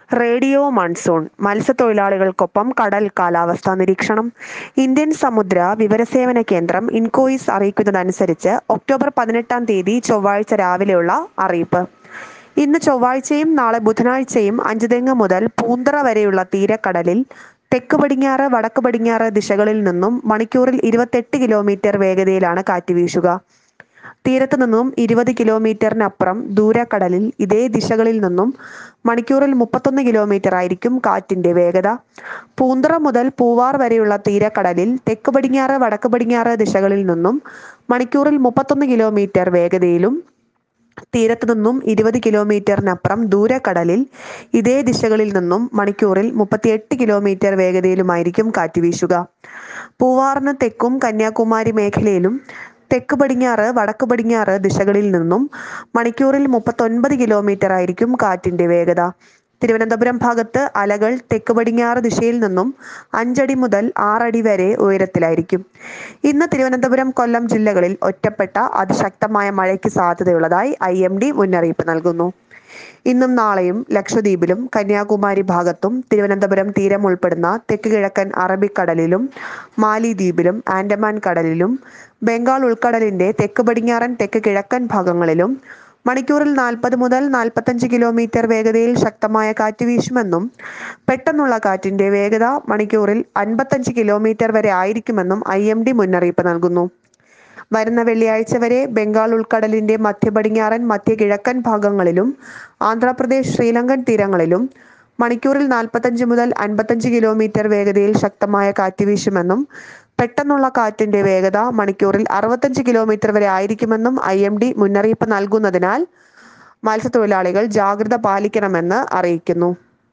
radio monsoon മത്സ്യത്തൊഴിലാളികൾക്കൊപ്പം കടൽ കാലാവസ്ഥാ നിരീക്ഷണം ഇന്ത്യൻ സമുദ്ര വിവരസേവന കേന്ദ്രം ഇൻകോയിസ് അറിയിക്കുന്നതനുസരിച്ച് ഒക്ടോബർ പതിനെട്ടാം തീയതി ചൊവ്വാഴ്ച രാവിലെയുള്ള അറിയിപ്പ് ഇന്ന് ചൊവ്വാഴ്ചയും നാളെ ബുധനാഴ്ചയും അഞ്ചുതെങ്ങ് മുതൽ പൂന്തറ വരെയുള്ള തീരക്കടലിൽ തെക്ക് പടിഞ്ഞാറ് വടക്ക് പടിഞ്ഞാറ് ദിശകളിൽ നിന്നും മണിക്കൂറിൽ ഇരുപത്തെട്ട് കിലോമീറ്റർ വേഗതയിലാണ് കാറ്റ് വീശുക തീരത്ത് നിന്നും ഇരുപത് കിലോമീറ്ററിനപ്പുറം ദൂരക്കടലിൽ ഇതേ ദിശകളിൽ നിന്നും മണിക്കൂറിൽ മുപ്പത്തൊന്ന് കിലോമീറ്റർ ആയിരിക്കും കാറ്റിന്റെ വേഗത പൂന്തറ മുതൽ പൂവാർ വരെയുള്ള തീരക്കടലിൽ തെക്ക് പടിഞ്ഞാറ് വടക്ക് പടിഞ്ഞാറ് ദിശകളിൽ നിന്നും മണിക്കൂറിൽ മുപ്പത്തൊന്ന് കിലോമീറ്റർ വേഗതയിലും തീരത്ത് നിന്നും ഇരുപത് കിലോമീറ്ററിനപ്പുറം ദൂരക്കടലിൽ ഇതേ ദിശകളിൽ നിന്നും മണിക്കൂറിൽ മുപ്പത്തിയെട്ട് കിലോമീറ്റർ വേഗതയിലുമായിരിക്കും കാറ്റ് വീശുക പൂവാറിന് തെക്കും കന്യാകുമാരി മേഖലയിലും തെക്ക് പടിഞ്ഞാറ് വടക്ക് പടിഞ്ഞാറ് ദിശകളിൽ നിന്നും മണിക്കൂറിൽ മുപ്പത്തൊൻപത് കിലോമീറ്റർ ആയിരിക്കും കാറ്റിന്റെ വേഗത തിരുവനന്തപുരം ഭാഗത്ത് അലകൾ തെക്ക് പടിഞ്ഞാറ് ദിശയിൽ നിന്നും അഞ്ചടി മുതൽ ആറടി വരെ ഉയരത്തിലായിരിക്കും ഇന്ന് തിരുവനന്തപുരം കൊല്ലം ജില്ലകളിൽ ഒറ്റപ്പെട്ട അതിശക്തമായ മഴയ്ക്ക് സാധ്യതയുള്ളതായി ഐ എം ഡി മുന്നറിയിപ്പ് നൽകുന്നു ഇന്നും നാളെയും ലക്ഷദ്വീപിലും കന്യാകുമാരി ഭാഗത്തും തിരുവനന്തപുരം തീരം ഉൾപ്പെടുന്ന തെക്ക് കിഴക്കൻ അറബിക്കടലിലും മാലിദ്വീപിലും ആൻഡമാൻ കടലിലും ബംഗാൾ ഉൾക്കടലിന്റെ തെക്ക് പടിഞ്ഞാറൻ തെക്ക് കിഴക്കൻ ഭാഗങ്ങളിലും മണിക്കൂറിൽ നാൽപ്പത് മുതൽ നാൽപ്പത്തഞ്ച് കിലോമീറ്റർ വേഗതയിൽ ശക്തമായ കാറ്റ് വീശുമെന്നും പെട്ടെന്നുള്ള കാറ്റിന്റെ വേഗത മണിക്കൂറിൽ അൻപത്തഞ്ച് കിലോമീറ്റർ വരെ ആയിരിക്കുമെന്നും ഐ എം ഡി മുന്നറിയിപ്പ് നൽകുന്നു വരുന്ന വെള്ളിയാഴ്ച വരെ ബംഗാൾ ഉൾക്കടലിന്റെ മധ്യ പടിഞ്ഞാറൻ മധ്യ കിഴക്കൻ ഭാഗങ്ങളിലും ആന്ധ്രാപ്രദേശ് ശ്രീലങ്കൻ തീരങ്ങളിലും മണിക്കൂറിൽ നാൽപ്പത്തഞ്ച് മുതൽ അൻപത്തഞ്ച് കിലോമീറ്റർ വേഗതയിൽ ശക്തമായ കാറ്റ് വീശുമെന്നും പെട്ടെന്നുള്ള കാറ്റിന്റെ വേഗത മണിക്കൂറിൽ അറുപത്തഞ്ച് കിലോമീറ്റർ വരെ ആയിരിക്കുമെന്നും ഐ എം ഡി മുന്നറിയിപ്പ് നൽകുന്നതിനാൽ മത്സ്യത്തൊഴിലാളികൾ ജാഗ്രത പാലിക്കണമെന്ന് അറിയിക്കുന്നു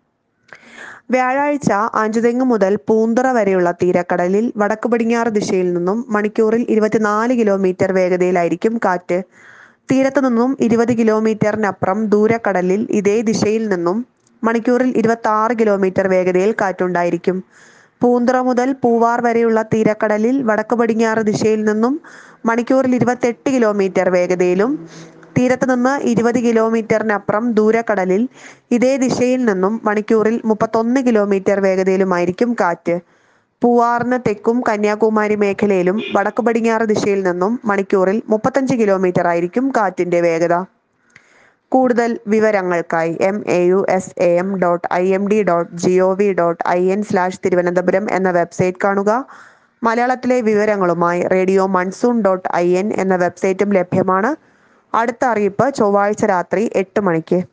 വ്യാഴാഴ്ച അഞ്ചുതെങ്ങ് മുതൽ പൂന്തറ വരെയുള്ള തീരക്കടലിൽ വടക്ക് പടിഞ്ഞാറ് ദിശയിൽ നിന്നും മണിക്കൂറിൽ ഇരുപത്തിനാല് കിലോമീറ്റർ വേഗതയിലായിരിക്കും കാറ്റ് തീരത്തു നിന്നും ഇരുപത് കിലോമീറ്ററിനപ്പുറം ദൂരക്കടലിൽ ഇതേ ദിശയിൽ നിന്നും മണിക്കൂറിൽ ഇരുപത്തി ആറ് കിലോമീറ്റർ വേഗതയിൽ കാറ്റുണ്ടായിരിക്കും പൂന്തറ മുതൽ പൂവാർ വരെയുള്ള തീരക്കടലിൽ വടക്ക് പടിഞ്ഞാറ് ദിശയിൽ നിന്നും മണിക്കൂറിൽ ഇരുപത്തെട്ട് കിലോമീറ്റർ വേഗതയിലും തീരത്ത് നിന്ന് ഇരുപത് കിലോമീറ്ററിനപ്പുറം ദൂരക്കടലിൽ ഇതേ ദിശയിൽ നിന്നും മണിക്കൂറിൽ മുപ്പത്തൊന്ന് കിലോമീറ്റർ വേഗതയിലുമായിരിക്കും കാറ്റ് പൂവാറിന് തെക്കും കന്യാകുമാരി മേഖലയിലും വടക്ക് പടിഞ്ഞാറ് ദിശയിൽ നിന്നും മണിക്കൂറിൽ മുപ്പത്തഞ്ച് കിലോമീറ്റർ ആയിരിക്കും കാറ്റിന്റെ വേഗത കൂടുതൽ വിവരങ്ങൾക്കായി M A U S A M dot I M D dot G O V dot I N slash Thiruvananthapuram എന്ന വെബ്സൈറ്റ് കാണുക മലയാളത്തിലെ വിവരങ്ങളുമായി radio monsoon dot I N എന്ന വെബ്സൈറ്റും ലഭ്യമാണ് അടുത്ത അറിയിപ്പ് ചൊവ്വാഴ്ച രാത്രി എട്ട് മണിക്ക്